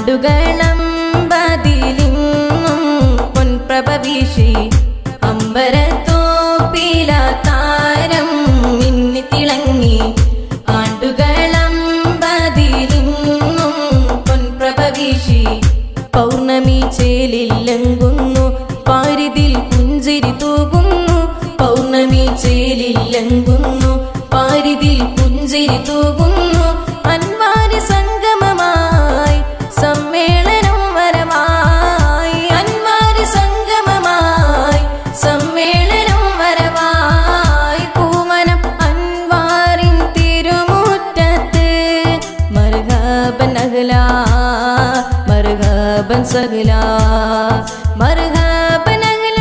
ആണ്ടുകളമ്പതിലിങ്ങും പൊൻപ്രഭ വീശി അമ്പരത്തോപ്പില താരം മിന്നി തിളങ്ങി ആണ്ടുകളമ്പതിലിങ്ങും പൊൻപ്രഭ വീശി പൗർണമി ചേലില്ലങ്കുന്നു പാരിതിൽ പുഞ്ചിരി തൂകുന്നു പൗർണമി ചേലില്ലങ്കുന്നു പാരിതിൽ പുഞ്ചിരി തൂകുന്നു അൻവാരി സംഗമമായി സമ്മേളനം വരമായി അൻവാരി സംഗമമായി സമ്മേളനം വരവായി പൂമനം അൻവാറിൻ തിരുമുറ്റത്ത് മർഹബൻ അഹ്ല മർഹബൻ സഹല മർഹബൻ അഹ്ല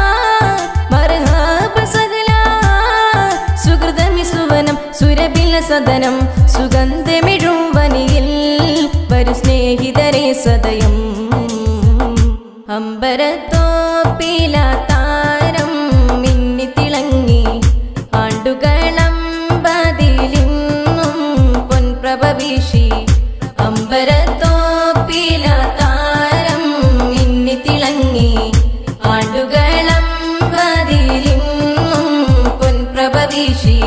മർഹബൻ സഹല സുഹൃതമി സുവനം സുരബില സദനം സുഗന്ധമിഴും വനിയിൽ വരു സ്നേഹിതരെ സദയം അമ്പരത്തോപ്പില താരം മിന്നി തിളങ്ങി ആണ്ടുകളമ്പതിലിന്നും പൊൻപ്രഭ വീശി അമ്പരത്തോപ്പില താരം മിന്നി തിളങ്ങി ആണ്ടുകളമ്പതിലിന്നും പൊൻപ്രഭ വീശി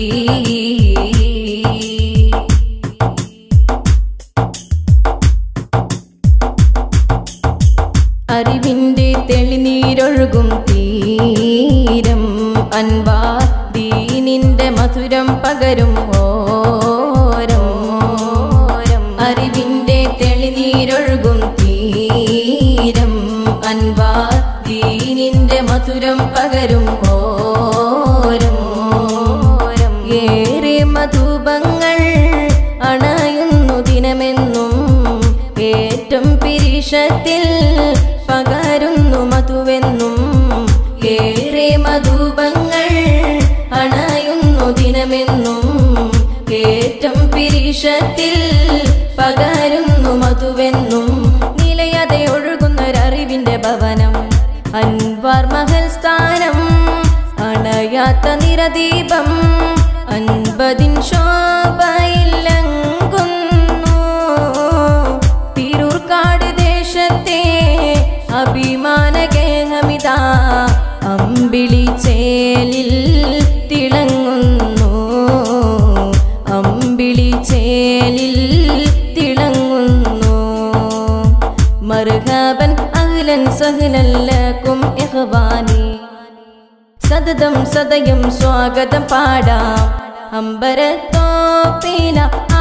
അറിവിന്റെ തെളിനീരൊഴുകും തീരം അൻവാ ദീനിന്റെ മധുരം പകരും ഓരം അറിവിന്റെ തെളിനീരൊഴുകും തീരം അൻവാ ദീനിന്റെ മധുരം പകരും ഓരം ഏറെ മധുപങ്ങൾ അണയുന്നു ദിനമെന്നും ഏറ്റം പിരിഷത്തിൽ പകരുന്നു മധുവെന്നും ഏറെ മധുപങ്ങൾ അണയുന്നു ദിനമെന്നും ഏറ്റം പിരിഷത്തിൽ പകരുന്നു മധുവെന്നും നിലയതെ ഒഴുകുന്നൊരറിവിന്റെ ഭവനം അൻവാർ മഹൽ സ്ഥാനം അണയാത്ത നിറദീപം അൻപതിൻ ശോഭയിലങ്കുന്നു തിരൂർക്കാട് ദേശത്തെ അഭിമാനഗേഹമിത അമ്പിളി ചേലിൽ തിളങ്ങുന്നു അമ്പിളി ചേലിൽ തിളങ്ങുന്നു മർഹബൻ അഹ്ലൻ സഹ്ലല്ലക്കും ഇഖ്വാനി സതതം സദയം സ്വാഗതം പാടാം അമ്പരത്തോപ്പില ആ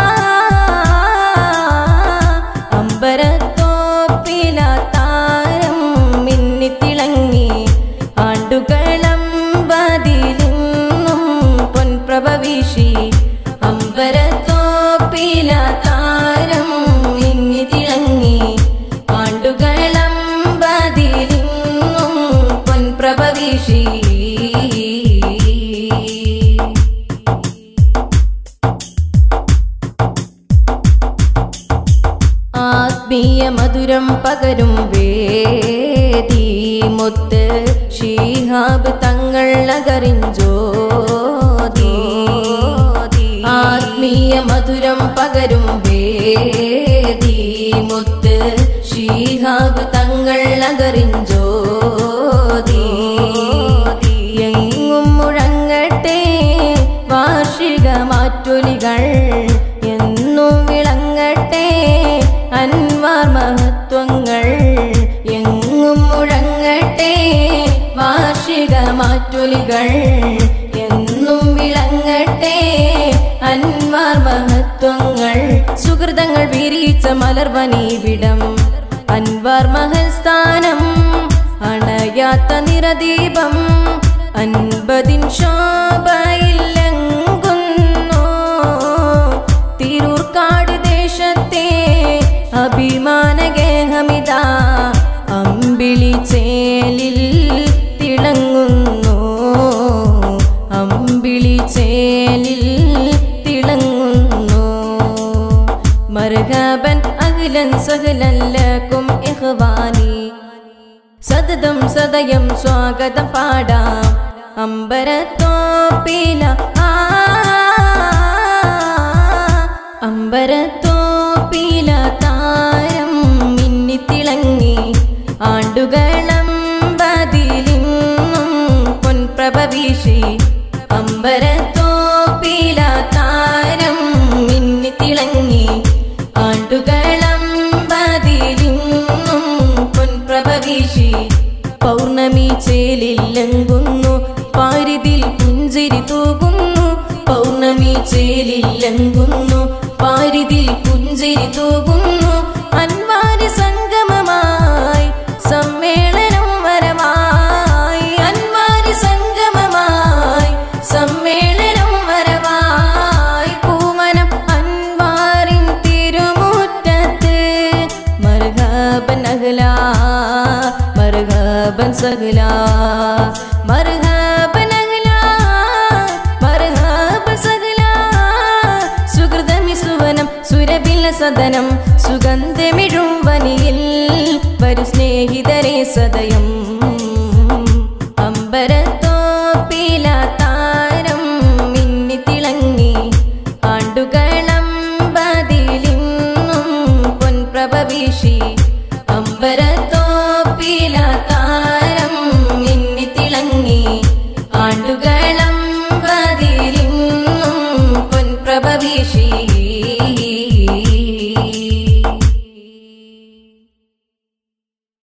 അമ്പരത്തോപ്പില താരം മിന്നി തിളങ്ങി ആണ്ടുകളമ്പതിലിന്നും പൊൻപ്രഭ വീശി അമ്പരത്തോപ്പില താരം മിന്നി തിളങ്ങി ആണ്ടുകളമ്പതിലിന്നും പൊൻപ്രഭ വീശി ആത്മീയ മധുരം പകരും വേദി മുത്ത് ഷീഹാബ് തങ്ങൾ നഗറിഞ്ചോതി ആത്മീയ മധുരം പകരും വേദി മുത്ത് ഷീഹാബ് തങ്ങൾ നഗറിഞ്ചോതി എങ്ങും മുഴങ്ങട്ടെ വാർഷിക മാറ്റൊലികൾ എന്നും വിളങ്ങട്ടെ അൻവാർ മഹത്വങ്ങൾ എങ്ങും മുഴങ്ങട്ടെ വാർഷിക മാറ്റൊലികൾ എന്നും വിളങ്ങട്ടെ അൻവാർ മഹത്വങ്ങൾ സുഹൃതങ്ങൾ വിരിച്ച മലർവനീവിടം അൻവാർ മഹൽ സ്ഥാനം അണയാത്ത നിറദീപം അൻപതിൻ ശോഭയിലങ്കുന്നു തിരൂർക്കാട് ദേശത്തെ അഭിമാനഗേഹമിത അമ്പിളി ചേലിൽ തിളങ്ങുന്നു അമ്പിളി ചേലിൽ തിളങ്ങുന്നു മർഹബൻ അഖിലൻ സഹലല്ലക്കും ഇഖ്വാനി സതതം സദയം സ്വാഗതം പാടാം അമ്പരത്തോപ്പില ആ അമ്പരത്തോപ്പില താരം പൗർണമി ചേലില്ലങ്കുന്നു പാരിതിൽ പുഞ്ചിരി തൂകുന്നു പൗർണമി ചേലില്ലങ്കുന്നു പാരിതിൽ പുഞ്ചിരി തൂകുന്നു അൻവാരി സംഗമമായി സമ്മേളനം വരമായി അൻവാരി സംഗമമായി സമ്മേളനം വരവായി പൂമനം അൻവാറിൻ തിരുമുറ്റത്ത് മർഹബൻ അഹ്ല മർഹബൻ സഹ്ല മർഹബൻ അഹ്ല മർഹബൻ സഹ്ല സുഹൃതമി സുവനം സുരബില സദനം സുഗന്ധമിഴും വനിയിൽ വരു സ്നേഹിതരെ സദയം